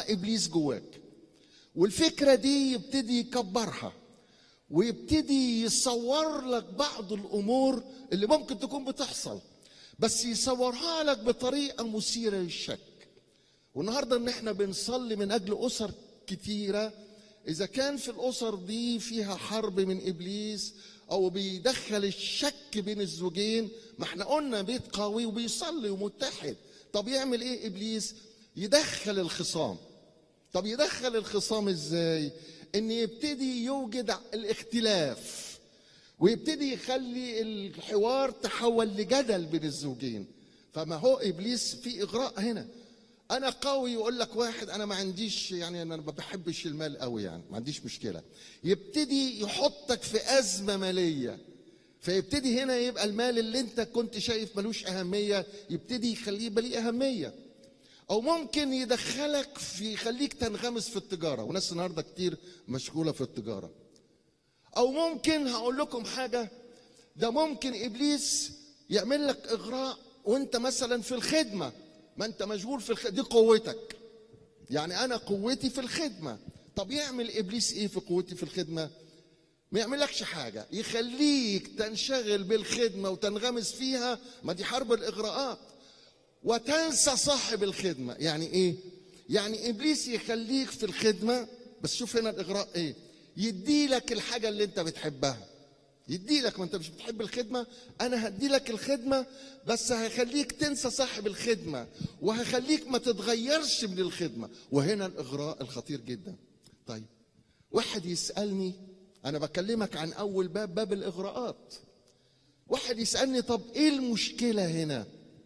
ابليس جواك والفكره دي يبتدي يكبرها ويبتدي يصور لك بعض الامور اللي ممكن تكون بتحصل بس يصورها لك بطريقه مثيره للشك والنهارده ان احنا بنصلي من اجل اسر كتيره اذا كان في الاسر دي فيها حرب من ابليس او بيدخل الشك بين الزوجين ما احنا قلنا بيت قوي وبيصلي ومتحد طب يعمل ايه ابليس يدخل الخصام طب يدخل الخصام ازاي ان يبتدي يوجد الاختلاف ويبتدي يخلي الحوار تحول لجدل بين الزوجين فما هو ابليس في اغراء هنا انا قوي يقول لك واحد انا ما عنديش يعني انا ما بحبش المال قوي يعني ما عنديش مشكله يبتدي يحطك في ازمه ماليه فيبتدي هنا يبقى المال اللي انت كنت شايف ملوش اهميه يبتدي يخليه يبقى ليه اهميه او ممكن يدخلك في يخليك تنغمس في التجاره وناس النهارده كتير مشغوله في التجاره او ممكن هقول لكم حاجه ده ممكن ابليس يعمل لك اغراء وانت مثلا في الخدمه ما انت مشغول في الخدمه دي قوتك يعني انا قوتي في الخدمه طب يعمل ابليس ايه في قوتي في الخدمه ما يعملكش حاجه يخليك تنشغل بالخدمه وتنغمس فيها ما دي حرب الاغراءات وتنسى صاحب الخدمه يعني ايه يعني ابليس يخليك في الخدمه بس شوف هنا الاغراء ايه يدي لك الحاجه اللي انت بتحبها يدي لك ما انت مش بتحب الخدمه انا هدي لك الخدمه بس هخليك تنسى صاحب الخدمه وهخليك ما تتغيرش من الخدمه وهنا الاغراء الخطير جدا طيب واحد يسالني انا بكلمك عن اول باب باب الاغراءات واحد يسالني طب ايه المشكله هنا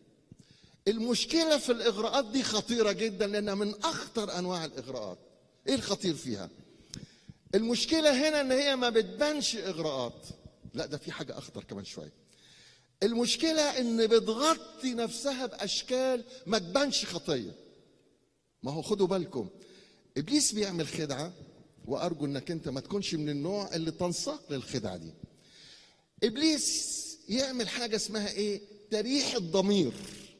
المشكله في الاغراءات دي خطيره جدا لانها من اخطر انواع الاغراءات ايه الخطير فيها المشكله هنا ان هي ما بتبانش اغراءات لا ده في حاجه اخطر كمان شويه المشكله ان بتغطي نفسها باشكال ما تبانش خطيه ما هو خدوا بالكم ابليس بيعمل خدعه وارجو انك انت ما تكونش من النوع اللي تنساق للخدعه دي ابليس يعمل حاجه اسمها ايه تريح الضمير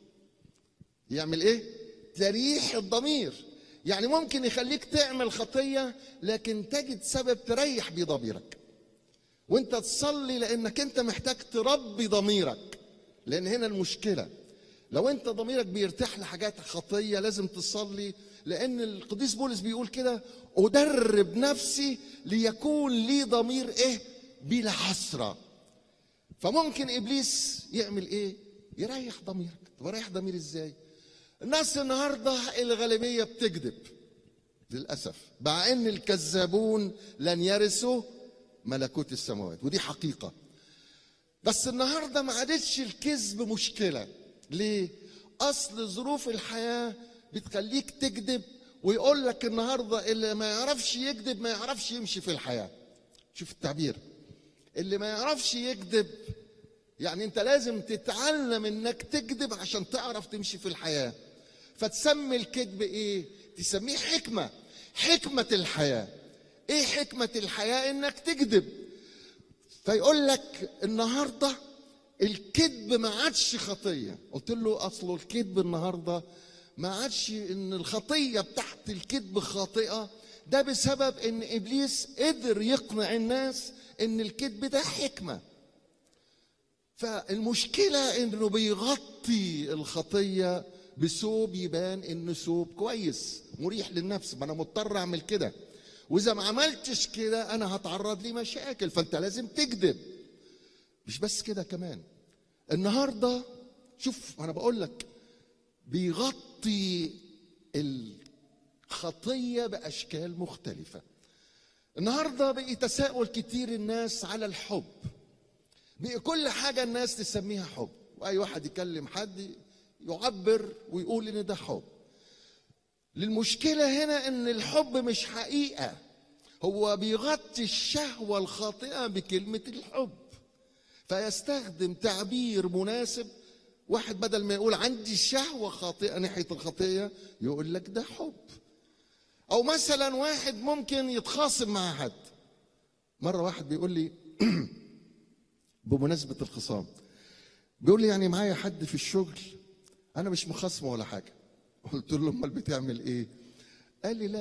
يعمل ايه تريح الضمير يعني ممكن يخليك تعمل خطيه لكن تجد سبب تريح بيه ضميرك وانت تصلي لانك انت محتاج تربي ضميرك لان هنا المشكله لو انت ضميرك بيرتاح لحاجات خطيه لازم تصلي لان القديس بولس بيقول كده ادرب نفسي ليكون لي ضمير ايه بلا حسره فممكن ابليس يعمل ايه يريح ضميرك طب يريح ضمير ازاي الناس النهارده الغالبيه بتكذب للاسف مع ان الكذابون لن يرثوا ملكوت السماوات ودي حقيقه بس النهارده ما عادتش الكذب مشكله ليه اصل ظروف الحياه بتخليك تكذب ويقول لك النهارده اللي ما يعرفش يكذب ما يعرفش يمشي في الحياه شوف التعبير اللي ما يعرفش يكذب يعني انت لازم تتعلم انك تكذب عشان تعرف تمشي في الحياه فتسمي الكذب ايه تسميه حكمه حكمه الحياه ايه حكمه الحياه انك تكذب فيقول لك النهارده الكذب ما عادش خطيه قلت له اصله الكذب النهارده ما عادش ان الخطيه بتاعت الكذب خاطئه ده بسبب ان ابليس قدر يقنع الناس ان الكذب ده حكمه فالمشكله انه بيغطي الخطيه بثوب يبان انه ثوب كويس مريح للنفس ما انا مضطر اعمل كده واذا ما عملتش كده انا هتعرض لي مشاكل فانت لازم تكذب مش بس كده كمان النهارده شوف انا بقول لك بيغطي الخطيه باشكال مختلفه النهارده بقي تساؤل كتير الناس على الحب بقي كل حاجه الناس تسميها حب واي واحد يكلم حد يعبر ويقول ان ده حب للمشكله هنا ان الحب مش حقيقه هو بيغطي الشهوه الخاطئه بكلمه الحب فيستخدم تعبير مناسب واحد بدل ما يقول عندي شهوه خاطئه ناحيه الخطيه يقول لك ده حب او مثلا واحد ممكن يتخاصم مع حد مره واحد بيقول لي بمناسبه الخصام بيقول لي يعني معايا حد في الشغل انا مش مخاصمه ولا حاجه قلت له امال بتعمل ايه قال لي لا